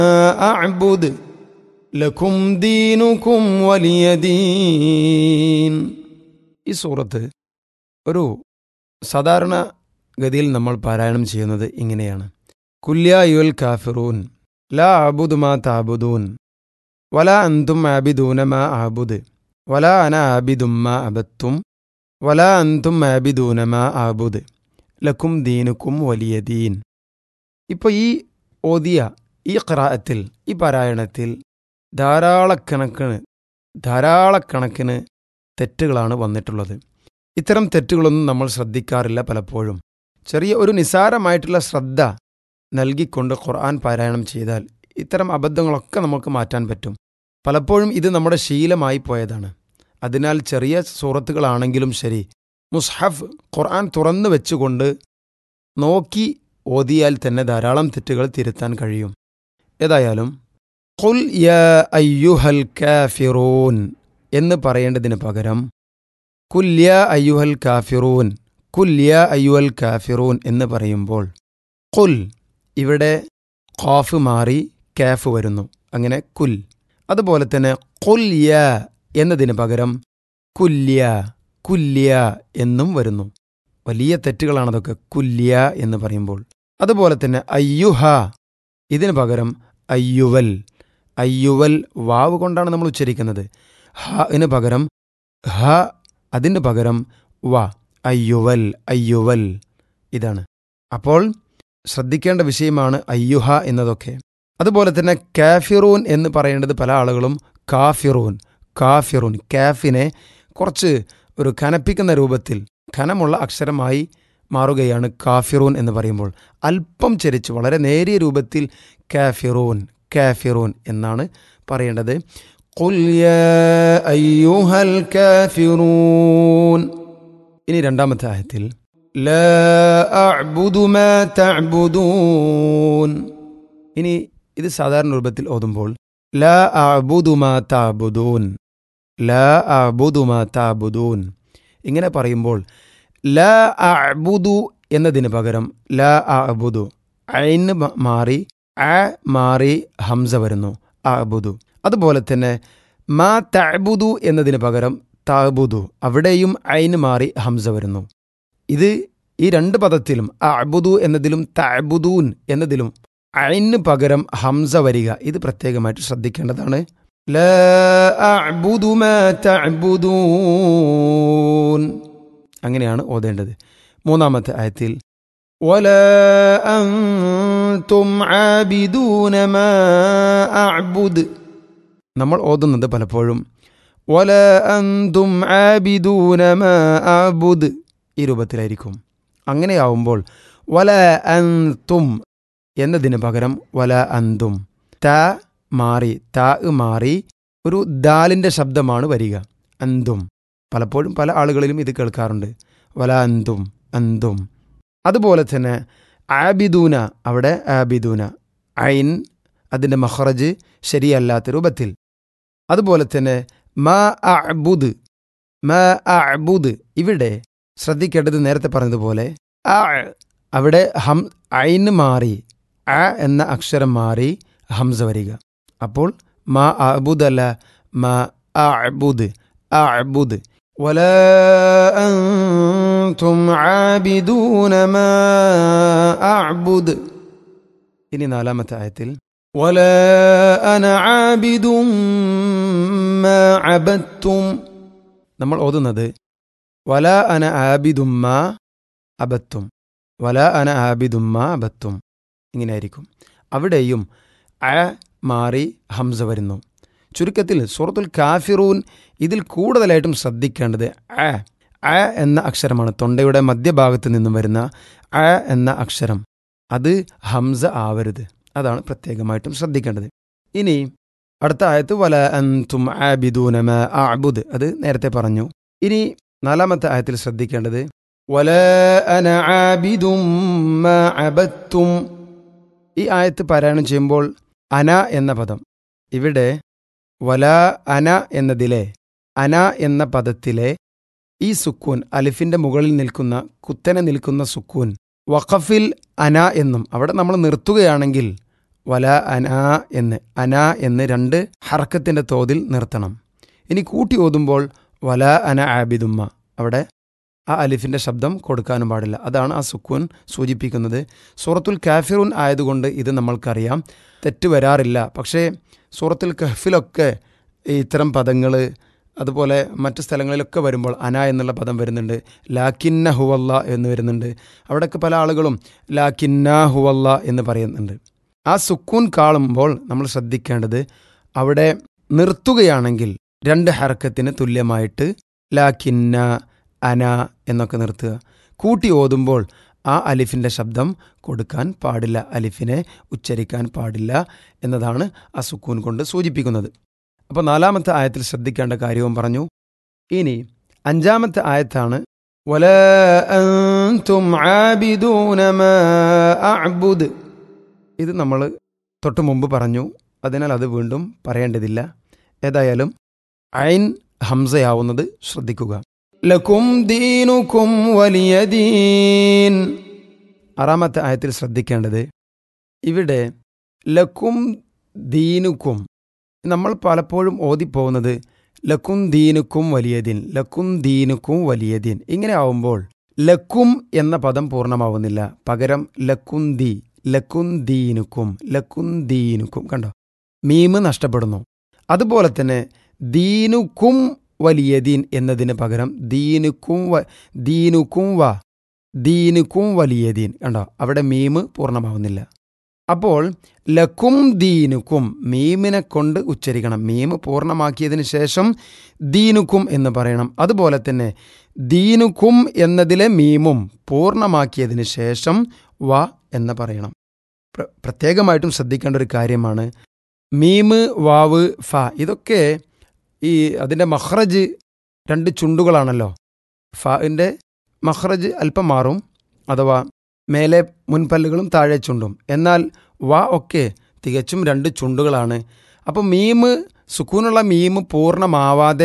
أعبد لكم دينكم ولي دين ഈ സൂറത്ത് ഒരു സാധാരണ ഗതിയിൽ നമ്മൾ പാരായണം ചെയ്യുന്നത് ഇങ്ങനെയാണ് കുല്യായുൽ കാഫിറൂൻ ലാ ആബുദ് മാ താബുദൂൻ വല അന്തും ആബിദൂന മാ ആബുദ് വല അന ആബിദും മാ അബത്തും വല അന്തും ആബിദൂന മാ ആബുദ് ലക്കും ദീനുക്കും വലിയ ദീൻ ഇപ്പോൾ ഈ ഓതിയ ഈ ഖറാഅത്തിൽ ഈ പാരായണത്തിൽ ധാരാളക്കണക്കിന് ധാരാളക്കണക്കിന് തെറ്റുകളാണ് വന്നിട്ടുള്ളത് ഇത്തരം തെറ്റുകളൊന്നും നമ്മൾ ശ്രദ്ധിക്കാറില്ല പലപ്പോഴും ചെറിയ ഒരു നിസാരമായിട്ടുള്ള ശ്രദ്ധ നൽകിക്കൊണ്ട് ഖുർആൻ പാരായണം ചെയ്താൽ ഇത്തരം അബദ്ധങ്ങളൊക്കെ നമുക്ക് മാറ്റാൻ പറ്റും പലപ്പോഴും ഇത് നമ്മുടെ ശീലമായി പോയതാണ് അതിനാൽ ചെറിയ സൂറത്തുകളാണെങ്കിലും ശരി മുസ്ഹഫ് ഖുർആൻ തുറന്നു വെച്ചുകൊണ്ട് നോക്കി ഓതിയാൽ തന്നെ ധാരാളം തെറ്റുകൾ തിരുത്താൻ കഴിയും ഏതായാലും ഖുൽ യാ അയ്യുഹൽ കാഫിറൂൻ എന്ന് പറയേണ്ടതിന് പകരം കുല്യ അയ്യുഹൽ കാഫിറൂൻ കുല്യ അയ്യുഹൽ കാഫിറൂൻ എന്ന് പറയുമ്പോൾ കുൽ ഇവിടെ ഖാഫ് മാറി കാഫ് വരുന്നു അങ്ങനെ കുൽ അതുപോലെ തന്നെ കുല്യ എന്നതിന് പകരം കുല്യ കുല്യ എന്നും വരുന്നു വലിയ തെറ്റുകളാണതൊക്കെ കുല്യ എന്ന് പറയുമ്പോൾ അതുപോലെ തന്നെ അയ്യുഹ ഇതിന് പകരം അയ്യുവൽ അയ്യുവൽ വാവ് കൊണ്ടാണ് നമ്മൾ ഉച്ചരിക്കുന്നത് ഹ ന് പകരം ഹ അതിന് പകരം വ അയ്യുവൽ അയ്യുവൽ ഇതാണ് അപ്പോൾ ശ്രദ്ധിക്കേണ്ട വിഷയമാണ് അയ്യുഹ എന്നതൊക്കെ അതുപോലെ തന്നെ കാഫിറൂൻ എന്ന് പറയേണ്ടത് പല ആളുകളും കാഫിറൂൻ കാഫിറൂൻ കാഫിനെ കുറച്ച് ഒരു കനപ്പിക്കുന്ന രൂപത്തിൽ ഖനമുള്ള അക്ഷരമായി മാറുകയാണ് കാഫിറൂൻ എന്ന് പറയുമ്പോൾ അല്പം ചരിച്ച് വളരെ നേരിയ രൂപത്തിൽ കാഫിറൂൻ കാഫിറൂൻ എന്നാണ് പറയേണ്ടത് قل يا أيها الكافرون ഇനി രണ്ടാമത്തെ ആയത്തിൽ لا أعبد ما تعبدون ഇനി ഇത് സാധാരണ രൂപത്തിൽ ഓതുമ്പോൾ لا أعبد ما تعبدون لا أعبد ما تعبدون ഇങ്ങനെ പറയുമ്പോൾ ലാ അബുദു എന്നതിന് പകരം ലാ അബുദു ഐന് മാറി ആ മാറി ഹംസ വരുന്നു അബുദു അതുപോലെ തന്നെ മാ തഅബുദു എന്നതിന് പകരം താബുദു അവിടെയും ഐന് മാറി ഹംസ വരുന്നു ഇത് ഈ രണ്ട് പദത്തിലും അബുദു എന്നതിലും തഅബുദൂൻ എന്നതിലും ഐന് പകരം ഹംസ വരിക ഇത് പ്രത്യേകമായിട്ട് ശ്രദ്ധിക്കേണ്ടതാണ് ലാ അഅബുദു മാ തഅബുദൂൻ അങ്ങനെയാണ് ഓതേണ്ടത് മൂന്നാമത്തെ ആയത്തിൽ ولا أنتم عابدون ما أعبد നമ്മൾ ഓതുന്നത് പലപ്പോഴും വല അന്തും ആബിദൂന മാ അബുദ് ഈ രൂപത്തിലായിരിക്കും അങ്ങനെയാവുമ്പോൾ വല അന്തും എന്നതിന് പകരം വല അന്തും ത മാറി ത മാറി ഒരു ദാലിൻ്റെ ശബ്ദമാണ് വരിക അന്തും പലപ്പോഴും പല ആളുകളിലും ഇത് കേൾക്കാറുണ്ട് വല അന്തും അന്തും അതുപോലെ തന്നെ ആബിദൂന അവിടെ ആബിദൂന ഐൻ അതിൻ്റെ മഹ്റജ് ശരിയല്ലാത്ത രൂപത്തിൽ അതുപോലെ തന്നെ മാ അബുദ് മാ അബുദ് ഇവിടെ ശ്രദ്ധിക്കേണ്ടത് നേരത്തെ പറഞ്ഞതുപോലെ അ അവിടെ ഹം ഐന് മാറി അ എന്ന അക്ഷരം മാറി ഹംസ വരിക അപ്പോൾ മാ അബുദ് അല്ല മാ അബുദ് അബുദ് ولا أنتم عابدون ما أعبد ഇനി നാലാമത്തെ ആയത്തിൽ ولا أنا عابد ما عبدتم നമ്മൾ ഓതുന്നത് വല അന ആബിദുമ്മ അബത്തും വല അന ആബിദുമ്മ അബത്തും ഇങ്ങനെയായിരിക്കും അവിടെയും അ മാറി ഹംസ വരുന്നു ചുരുക്കത്തിൽ സൂറത്തുൽ കാഫിറൂൻ ഇതിൽ കൂടുതലായിട്ടും ശ്രദ്ധിക്കേണ്ടത് അ അ എന്ന അക്ഷരമാണ് തൊണ്ടയുടെ മധ്യഭാഗത്ത് നിന്നും വരുന്ന അ എന്ന അക്ഷരം അത് ഹംസ ആവരുത് അതാണ് പ്രത്യേകമായിട്ടും ശ്രദ്ധിക്കേണ്ടത് ഇനി അടുത്ത ആയത്ത് വല അൻതും ആബിദൂനമ അബുദ് അത് നേരത്തെ പറഞ്ഞു ഇനി നാലാമത്തെ ആയത്തിൽ ശ്രദ്ധിക്കേണ്ടത് വല അന ആബിദും അബത്തും ഈ ആയത്ത് പാരായണം ചെയ്യുമ്പോൾ അന എന്ന പദം ഇവിടെ വല അന എന്നതിലെ അന എന്ന പദത്തിലെ ഈ സുക്കൂൻ അലിഫിന്റെ മുകളിൽ നിൽക്കുന്ന കുത്തനെ നിൽക്കുന്ന സുക്കൂൻ വഖഫിൽ അന എന്നും അവിടെ നമ്മൾ നിർത്തുകയാണെങ്കിൽ വല അന എന്ന് അന എന്ന് രണ്ട് ഹർക്കത്തിൻ്റെ തോതിൽ നിർത്തണം ഇനി കൂട്ടി ഓതുമ്പോൾ വല അന ആബിദുമ്മ അവിടെ ആ അലിഫിൻ്റെ ശബ്ദം കൊടുക്കാനും പാടില്ല അതാണ് ആ സുക്കൂൻ സൂചിപ്പിക്കുന്നത് സൂറത്തുൽ കാഫിറുൻ ആയതുകൊണ്ട് ഇത് നമ്മൾക്കറിയാം തെറ്റ് വരാറില്ല പക്ഷേ സൂറത്തുൽ കഹ്ഫിലൊക്കെ ഈ ഇത്തരം പദങ്ങൾ അതുപോലെ മറ്റ് സ്ഥലങ്ങളിലൊക്കെ വരുമ്പോൾ അന എന്നുള്ള പദം വരുന്നുണ്ട് ലാക്കിന്ന ഹുവല്ല എന്ന് വരുന്നുണ്ട് അവിടെയൊക്കെ പല ആളുകളും ലാക്കിന്ന ഹുവല്ല എന്ന് പറയുന്നുണ്ട് ആ സുക്കൂൻ കാണുമ്പോൾ നമ്മൾ ശ്രദ്ധിക്കേണ്ടത് അവിടെ നിർത്തുകയാണെങ്കിൽ രണ്ട് ഹർക്കത്തിന് തുല്യമായിട്ട് ലാക്കിന്ന അന എന്നൊക്കെ നിർത്തുക കൂട്ടി ഓതുമ്പോൾ ആ അലിഫിൻ്റെ ശബ്ദം കൊടുക്കാൻ പാടില്ല അലിഫിനെ ഉച്ചരിക്കാൻ പാടില്ല എന്നതാണ് ആ സുക്കൂൻ കൊണ്ട് സൂചിപ്പിക്കുന്നത് അപ്പോൾ നാലാമത്തെ ആയത്തിൽ ശ്രദ്ധിക്കേണ്ട കാര്യവും പറഞ്ഞു ഇനി അഞ്ചാമത്തെ ആയത്താണ് വല അൻതും ആബിദൂന മാ അഅ്ബുദ് ഇത് നമ്മൾ തൊട്ട് മുമ്പ് പറഞ്ഞു അതിനാൽ അത് വീണ്ടും പറയേണ്ടതില്ല ഏതായാലും ഐൻ ഹംസയാവുന്നത് ശ്രദ്ധിക്കുക ലക്കും ദീനുക്കും വലിയ ദീൻ ആറാമത്തെ ആയത്തിൽ ശ്രദ്ധിക്കേണ്ടത് ഇവിടെ ലക്കും ദീനുക്കും നമ്മൾ പലപ്പോഴും ഓതിപ്പോകുന്നത് ലക്കും ദീനുക്കും വലിയ ദീൻ ലക്കും ദീനുക്കും വലിയ ദീൻ ഇങ്ങനെ ആവുമ്പോൾ ലക്കും എന്ന പദം പൂർണ്ണമാവുന്നില്ല പകരം ലക്കുന്ദി ലക്കുന്ദീനുക്കും ലക്കുന്ദീനുക്കും കണ്ടോ മീമ് നഷ്ടപ്പെടുന്നു അതുപോലെ തന്നെ ദീനുക്കും വലിയ ദീൻ എന്നതിന് പകരം ദീനുക്കും വ ദീനുക്കും വ ദീനുക്കും വലിയ ദീൻ കണ്ടോ അവിടെ മീമ് പൂർണ്ണമാവുന്നില്ല അപ്പോൾ ലക്കും ദീനുക്കും മീമിനെ കൊണ്ട് ഉച്ചരിക്കണം മീം പൂർണ്ണമാക്കിയതിന് ശേഷം ദീനുക്കും എന്ന് പറയണം അതുപോലെ തന്നെ ദീനുക്കും എന്നതിലെ മീമും പൂർണ്ണമാക്കിയതിന് ശേഷം വ എന്ന് പറയണം പ്ര- പ്രത്യേകമായിട്ടും ശ്രദ്ധിക്കേണ്ട ഒരു കാര്യമാണ് മീമ് വാവ് ഫ ഇതൊക്കെ ഈ അതിൻ്റെ മഹ്റജ് രണ്ട് ചുണ്ടുകളാണല്ലോ ഫിൻ്റെ മഹ്റജ് അല്പം മാറും അഥവാ മേലെ മുൻപല്ലുകളും താഴെ ചുണ്ടും എന്നാൽ വ ഒക്കെ തികച്ചും രണ്ട് ചുണ്ടുകളാണ് അപ്പോൾ മീമ് സുക്കൂനുള്ള മീമ് പൂർണ്ണമാവാതെ